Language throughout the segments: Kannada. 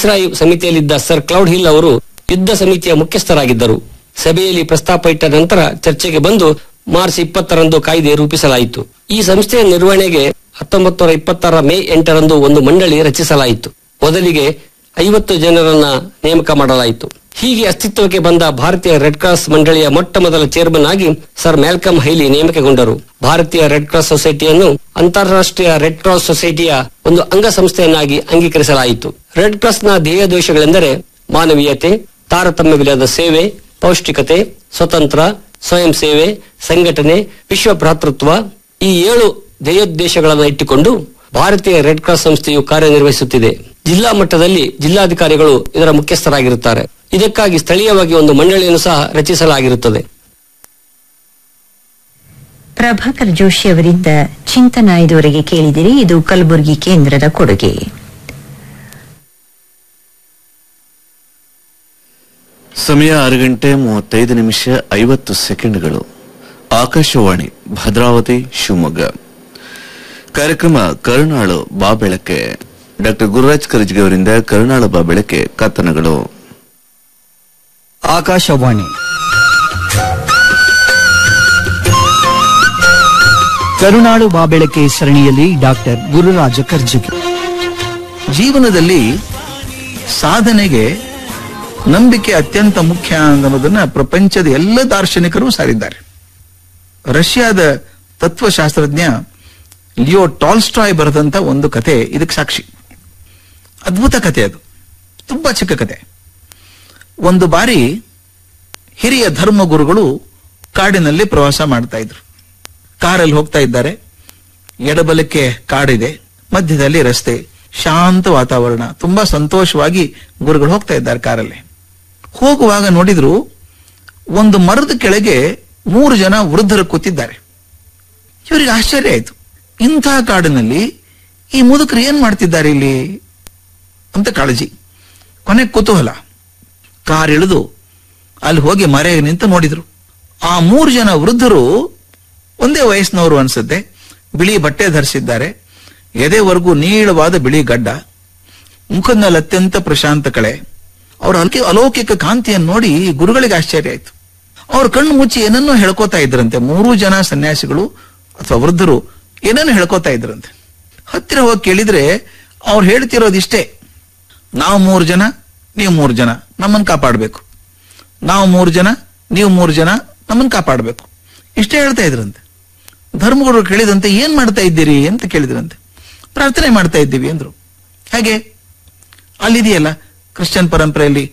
ವೈಸ್ರಾಯ್ ಸಮಿತಿಯಲ್ಲಿದ್ದ ಸರ್ ಕ್ಲೌಡ್ ಹಿಲ್ ಅವರು ಯುದ್ಧ ಸಮಿತಿಯ ಮುಖ್ಯಸ್ಥರಾಗಿದ್ದರು ಸಭೆಯಲ್ಲಿ ಪ್ರಸ್ತಾಪ ಇಟ್ಟ ನಂತರ ಚರ್ಚೆಗೆ ಬಂದು ಮಾರ್ಚ್ ಇಪ್ಪತ್ತರಂದು ಕಾಯ್ದೆ ರೂಪಿಸಲಾಯಿತು ಈ ಸಂಸ್ಥೆಯ ನಿರ್ವಹಣೆಗೆ ಹತ್ತೊಂಬತ್ತು ನೂರ ಇಪ್ಪತ್ತರ ಮೇ ಎಂಟರಂದು ಒಂದು ಮಂಡಳಿ ರಚಿಸಲಾಯಿತು ಮೊದಲಿಗೆ ಐವತ್ತು ಜನರನ್ನ ನೇಮಕ ಮಾಡಲಾಯಿತು ಹೀಗೆ ಅಸ್ತಿತ್ವಕ್ಕೆ ಬಂದ ಭಾರತೀಯ ರೆಡ್ ಕ್ರಾಸ್ ಮಂಡಳಿಯ ಮೊಟ್ಟ ಮೊದಲ ಚೇರ್ಮನ್ ಆಗಿ ಸರ್ ಮ್ಯಾಲ್ಕಮ್ ಹೈಲಿ ನೇಮಕಗೊಂಡರು ಭಾರತೀಯ ರೆಡ್ ಕ್ರಾಸ್ ಸೊಸೈಟಿಯನ್ನು ಅಂತಾರಾಷ್ಟ್ರೀಯ ರೆಡ್ ಕ್ರಾಸ್ ಸೊಸೈಟಿಯ ಒಂದು ಅಂಗಸಂಸ್ಥೆಯನ್ನಾಗಿ ಅಂಗೀಕರಿಸಲಾಯಿತು ರೆಡ್ ಕ್ರಾಸ್ನ ಧ್ಯೇಯೋದ್ದೇಶಗಳೆಂದರೆ ಮಾನವೀಯತೆ ತಾರತಮ್ಯವಿಲ್ಲದ ಸೇವೆ ಪೌಷ್ಟಿಕತೆ ಸ್ವತಂತ್ರ ಸ್ವಯಂ ಸೇವೆ ಸಂಘಟನೆ ವಿಶ್ವ ಭ್ರಾತೃತ್ವ ಈ ಏಳು ಧ್ಯೇಯೋದ್ದೇಶಗಳನ್ನು ಇಟ್ಟುಕೊಂಡು ಭಾರತೀಯ ರೆಡ್ ಕ್ರಾಸ್ ಸಂಸ್ಥೆಯು ಕಾರ್ಯನಿರ್ವಹಿಸುತ್ತಿದೆ ಜಿಲ್ಲಾ ಮಟ್ಟದಲ್ಲಿ ಜಿಲ್ಲಾಧಿಕಾರಿಗಳು ಇದರ ಮುಖ್ಯಸ್ಥರಾಗಿರುತ್ತಾರೆ ಇದಕ್ಕಾಗಿ ಸ್ಥಳೀಯವಾಗಿ ಒಂದು ಮಂಡಳಿಯನ್ನು ಸಹ ರಚಿಸಲಾಗಿರುತ್ತದೆ ಪ್ರಭಾಕರ್ ಜೋಶಿ ಅವರಿಂದ ಚಿಂತನ ಇದುವರೆಗೆ ಕೇಳಿದಿರಿ ಇದು ಕಲಬುರಗಿ ಕೇಂದ್ರದ ಕೊಡುಗೆ ಸಮಯ ಆರು ಗಂಟೆ ಮೂವತ್ತೈದು ನಿಮಿಷ ಐವತ್ತು ಸೆಕೆಂಡ್ಗಳು ಆಕಾಶವಾಣಿ ಭದ್ರಾವತಿ ಶಿವಮೊಗ್ಗ ಕಾರ್ಯಕ್ರಮ ಕರುಣಾಳು ಬಾಬೆಳಕೆ ಡಾಕ್ಟರ್ ಗುರುರಾಜ್ ಕರ್ಜಿಗೆ ಅವರಿಂದ ಕರುಣಾಳು ಬಾಬೆಳಕೆ ಕಥನಗಳು ಆಕಾಶವಾಣಿ ಕರುನಾಡು ಬಾಬೆಳಕೆ ಸರಣಿಯಲ್ಲಿ ಡಾಕ್ಟರ್ ಗುರುರಾಜ ಕರ್ಜಗಿ ಜೀವನದಲ್ಲಿ ಸಾಧನೆಗೆ ನಂಬಿಕೆ ಅತ್ಯಂತ ಮುಖ್ಯ ಅನ್ನೋದನ್ನ ಪ್ರಪಂಚದ ಎಲ್ಲ ದಾರ್ಶನಿಕರು ಸಾರಿದ್ದಾರೆ ರಷ್ಯಾದ ತತ್ವಶಾಸ್ತ್ರಜ್ಞ ಲಿಯೋ ಟಾಲ್ಸ್ಟಾಯ್ ಬರೆದಂತ ಒಂದು ಕತೆ ಇದಕ್ಕೆ ಸಾಕ್ಷಿ ಅದ್ಭುತ ಕತೆ ಅದು ತುಂಬಾ ಚಿಕ್ಕ ಕತೆ ಒಂದು ಬಾರಿ ಹಿರಿಯ ಧರ್ಮಗುರುಗಳು ಕಾಡಿನಲ್ಲಿ ಪ್ರವಾಸ ಮಾಡ್ತಾ ಇದ್ರು ಕಾರಲ್ಲಿ ಹೋಗ್ತಾ ಇದ್ದಾರೆ ಎಡಬಲಕ್ಕೆ ಕಾಡಿದೆ ಮಧ್ಯದಲ್ಲಿ ರಸ್ತೆ ಶಾಂತ ವಾತಾವರಣ ತುಂಬಾ ಸಂತೋಷವಾಗಿ ಗುರುಗಳು ಹೋಗ್ತಾ ಇದ್ದಾರೆ ಕಾರಲ್ಲಿ ಹೋಗುವಾಗ ನೋಡಿದ್ರು ಒಂದು ಮರದ ಕೆಳಗೆ ಮೂರು ಜನ ವೃದ್ಧರು ಕೂತಿದ್ದಾರೆ ಇವರಿಗೆ ಆಶ್ಚರ್ಯ ಆಯ್ತು ಇಂಥ ಕಾಡಿನಲ್ಲಿ ಈ ಮುದುಕರು ಏನ್ ಮಾಡ್ತಿದ್ದಾರೆ ಇಲ್ಲಿ ಅಂತ ಕಾಳಜಿ ಕೊನೆ ಕುತೂಹಲ ಕಾರ್ ಇಳಿದು ಅಲ್ಲಿ ಹೋಗಿ ಮರೆಗೆ ನಿಂತು ನೋಡಿದ್ರು ಆ ಮೂರು ಜನ ವೃದ್ಧರು ಒಂದೇ ವಯಸ್ಸಿನವರು ಅನ್ಸುತ್ತೆ ಬಿಳಿ ಬಟ್ಟೆ ಧರಿಸಿದ್ದಾರೆ ಎದೆವರೆಗೂ ನೀಳವಾದ ಬಿಳಿ ಗಡ್ಡ ಮುಖದಲ್ಲಿ ಅತ್ಯಂತ ಪ್ರಶಾಂತ ಕಳೆ ಅವರ ಅಲ್ಕೆ ಅಲೌಕಿಕ ಕಾಂತಿಯನ್ನು ನೋಡಿ ಗುರುಗಳಿಗೆ ಆಶ್ಚರ್ಯ ಆಯ್ತು ಅವ್ರ ಕಣ್ಣು ಮುಚ್ಚಿ ಏನನ್ನೋ ಹೇಳ್ಕೋತಾ ಇದ್ರಂತೆ ಮೂರು ಜನ ಸನ್ಯಾಸಿಗಳು ಅಥವಾ ವೃದ್ಧರು ಏನನ್ನೋ ಹೇಳ್ಕೋತಾ ಇದ್ರಂತೆ ಹತ್ತಿರ ಹೋಗಿ ಕೇಳಿದ್ರೆ ಅವ್ರು ಹೇಳ್ತಿರೋದಿಷ್ಟೇ ನಾವು ಮೂರು ಜನ ನೀವು ಮೂರು ಜನ ನಮ್ಮನ್ನು ಕಾಪಾಡಬೇಕು ನಾವು ಮೂರು ಜನ ನೀವು ಮೂರು ಜನ ನಮ್ಮನ್ನು ಕಾಪಾಡಬೇಕು ಇಷ್ಟೇ ಹೇಳ್ತಾ ಇದ್ರಂತೆ ಧರ್ಮಗುರು ಕೇಳಿದಂತೆ ಏನ್ ಮಾಡ್ತಾ ಇದ್ದೀರಿ ಅಂತ ಕೇಳಿದ್ರಂತೆ ಪ್ರಾರ್ಥನೆ ಮಾಡ್ತಾ ಇದ್ದೀವಿ ಅಂದ್ರು ಹಾಗೆ ಅಲ್ಲಿದೆಯಲ್ಲ ಕ್ರಿಶ್ಚಿಯನ್ ಪರಂಪರೆಯಲ್ಲಿ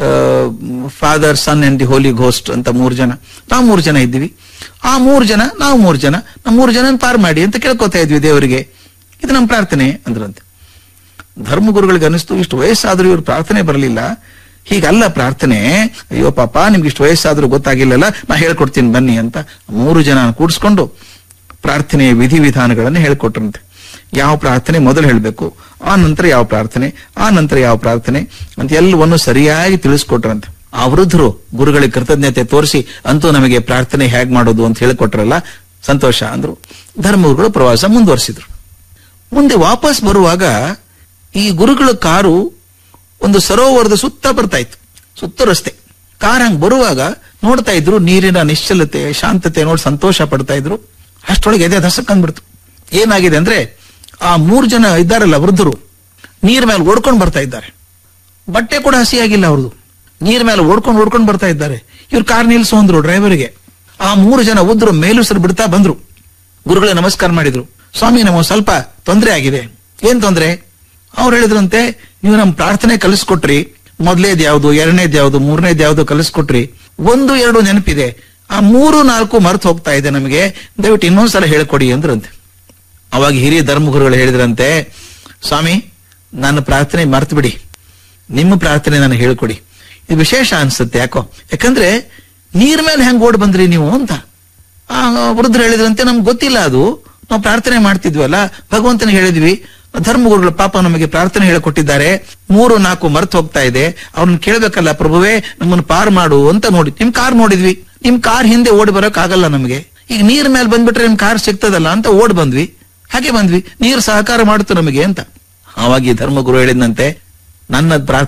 father son and the holy ghost ಅಂತ ಮೂರು ಜನ ನಾವು ಮೂರು ಜನ ಇದ್ದೀವಿ ಆ ಮೂರು ಜನ ನಾವು ಮೂರು ಜನ ನಮ್ಮ ಮೂರು ಜನ ಪಾರ್ ಮಾಡಿ ಅಂತ ಕೇಳ್ಕೊತಾ ಇದ್ವಿ ದೇವರಿಗೆ ಇದು ನಮ್ಮ ಪ್ರಾರ್ಥನೆ ಅಂದ್ರಂತೆ ಧರ್ಮಗುರುಗಳಿಗೆ ಅನಿಸ್ತು ಇಷ್ಟು ವಯಸ್ಸಾದ್ರೂ ಇವ್ರು ಪ್ರಾರ್ಥನೆ ಬರಲಿಲ್ಲ ಹೀಗಲ್ಲ ಪ್ರಾರ್ಥನೆ ಅಯ್ಯೋ ಪಾಪ ನಿಮ್ಗೆ ಇಷ್ಟು ವಯಸ್ಸಾದ್ರೂ ಗೊತ್ತಾಗಿಲ್ಲಲ್ಲ ನಾ ಹೇಳ್ಕೊಡ್ತೀನಿ ಬನ್ನಿ ಅಂತ ಮೂರು ಜನ ಕೂಡಿಸ್ಕೊಂಡು ಪ್ರಾರ್ಥನೆಯ ವಿಧಿವಿಧಾನಗಳನ್ನು ಹೇಳ್ಕೊಟ್ರಂತೆ ಯಾವ ಪ್ರಾರ್ಥನೆ ಮೊದಲು ಹೇಳಬೇಕು ಆ ನಂತರ ಯಾವ ಪ್ರಾರ್ಥನೆ ಆ ನಂತರ ಯಾವ ಪ್ರಾರ್ಥನೆ ಅಂತ ಎಲ್ಲವನ್ನು ಸರಿಯಾಗಿ ತಿಳಿಸ್ಕೊಟ್ರಂತೆ ಆ ವೃದ್ಧರು ಗುರುಗಳಿಗೆ ಕೃತಜ್ಞತೆ ತೋರಿಸಿ ಅಂತೂ ನಮಗೆ ಪ್ರಾರ್ಥನೆ ಹೇಗ್ ಮಾಡೋದು ಅಂತ ಹೇಳಿಕೊಟ್ರಲ್ಲ ಸಂತೋಷ ಅಂದ್ರು ಧರ್ಮಗುರುಗಳು ಪ್ರವಾಸ ಮುಂದುವರಿಸಿದ್ರು ಮುಂದೆ ವಾಪಸ್ ಬರುವಾಗ ಈ ಗುರುಗಳ ಕಾರು ಒಂದು ಸರೋವರದ ಸುತ್ತ ಬರ್ತಾ ಇತ್ತು ಸುತ್ತ ರಸ್ತೆ ಕಾರ್ ಹಂಗ್ ಬರುವಾಗ ನೋಡ್ತಾ ಇದ್ರು ನೀರಿನ ನಿಶ್ಚಲತೆ ಶಾಂತತೆ ನೋಡಿ ಸಂತೋಷ ಪಡ್ತಾ ಇದ್ರು ಅಷ್ಟೊಳಗೆ ಎದೆ ದಸಕ್ ಅಂದ್ಬಿಡ್ತು ಏನಾಗಿದೆ ಅಂದ್ರೆ ಆ ಮೂರು ಜನ ಇದ್ದಾರಲ್ಲ ವೃದ್ಧರು ನೀರ್ ಮೇಲೆ ಓಡ್ಕೊಂಡು ಬರ್ತಾ ಇದ್ದಾರೆ ಬಟ್ಟೆ ಕೂಡ ಹಸಿಯಾಗಿಲ್ಲ ಅವ್ರದ್ದು ನೀರ್ ಮೇಲೆ ಓಡ್ಕೊಂಡು ಓಡ್ಕೊಂಡು ಬರ್ತಾ ಇದ್ದಾರೆ ಇವ್ರು ಕಾರ್ ನಿಲ್ಸು ಅಂದ್ರು ಡ್ರೈವರ್ಗೆ ಆ ಮೂರು ಜನ ಉದ್ರು ಮೇಲುಸರು ಬಿಡ್ತಾ ಬಂದ್ರು ಗುರುಗಳೇ ನಮಸ್ಕಾರ ಮಾಡಿದ್ರು ಸ್ವಾಮಿ ನಮಗೆ ಸ್ವಲ್ಪ ತೊಂದರೆ ಆಗಿದೆ ಏನ್ ತೊಂದರೆ ಅವ್ರು ಹೇಳಿದ್ರಂತೆ ನೀವು ನಮ್ ಪ್ರಾರ್ಥನೆ ಕಲಿಸ್ಕೊಟ್ರಿ ಮೊದಲೇದ್ ಯಾವ್ದು ಎರಡನೇದ್ ಯಾವ್ದು ಮೂರನೇದ್ ಯಾವ್ದು ಕಲಿಸ್ಕೊಟ್ರಿ ಒಂದು ಎರಡು ನೆನಪಿದೆ ಆ ಮೂರು ನಾಲ್ಕು ಮರ್ತು ಹೋಗ್ತಾ ಇದೆ ನಮಗೆ ದಯವಿಟ್ಟು ಇನ್ನೊಂದ್ಸಲ ಹೇಳ್ಕೊಡಿ ಅಂದ್ರಂತೆ ಅವಾಗ ಹಿರಿಯ ಧರ್ಮಗುರುಗಳು ಹೇಳಿದ್ರಂತೆ ಸ್ವಾಮಿ ನನ್ನ ಪ್ರಾರ್ಥನೆ ಮರ್ತು ಬಿಡಿ ನಿಮ್ಮ ಪ್ರಾರ್ಥನೆ ನನಗೆ ಹೇಳ್ಕೊಡಿ ಇದು ವಿಶೇಷ ಅನ್ಸುತ್ತೆ ಯಾಕೋ ಯಾಕಂದ್ರೆ ನೀರ್ ಮೇಲೆ ಹೆಂಗ್ ಓಡ್ ಬಂದ್ರಿ ನೀವು ಅಂತ ಆ ವೃದ್ಧರು ಹೇಳಿದ್ರಂತೆ ನಮ್ಗೆ ಗೊತ್ತಿಲ್ಲ ಅದು ನಾವು ಪ್ರಾರ್ಥನೆ ಮಾಡ್ತಿದ್ವಲ್ಲ ಭಗವಂತನಿಗೆ ಹೇಳಿದ್ವಿ ಧರ್ಮಗುರುಗಳು ಪಾಪ ನಮಗೆ ಪ್ರಾರ್ಥನೆ ಹೇಳಿಕೊಟ್ಟಿದ್ದಾರೆ ಮೂರು ನಾಲ್ಕು ಮರ್ತು ಹೋಗ್ತಾ ಇದೆ ಅವ್ರನ್ನ ಕೇಳ್ಬೇಕಲ್ಲ ಪ್ರಭುವೇ ನಮ್ಮನ್ನು ಪಾರ್ ಮಾಡು ಅಂತ ನೋಡಿ ನಿಮ್ ಕಾರ್ ನೋಡಿದ್ವಿ ನಿಮ್ ಕಾರ್ ಹಿಂದೆ ಓಡಿ ಬರೋಕ್ ಆಗಲ್ಲ ನಮಗೆ ಈಗ ನೀರ್ ಮೇಲೆ ಬಂದ್ಬಿಟ್ರೆ ನಿಮ್ ಕಾರ್ ಸಿಗ್ತದಲ್ಲ ಅಂತ ಓಡ್ ಬಂದ್ವಿ ಹಾಗೆ ಬಂದ್ವಿ ನೀರು ಸಹಕಾರ ಮಾಡುತ್ತೆ ನಮಗೆ ಅಂತ ಆವಾಗ ಈ ಧರ್ಮಗುರು ಹೇಳಿದಂತೆ ನನ್ನ ಪ್ರಾರ್ಥನೆ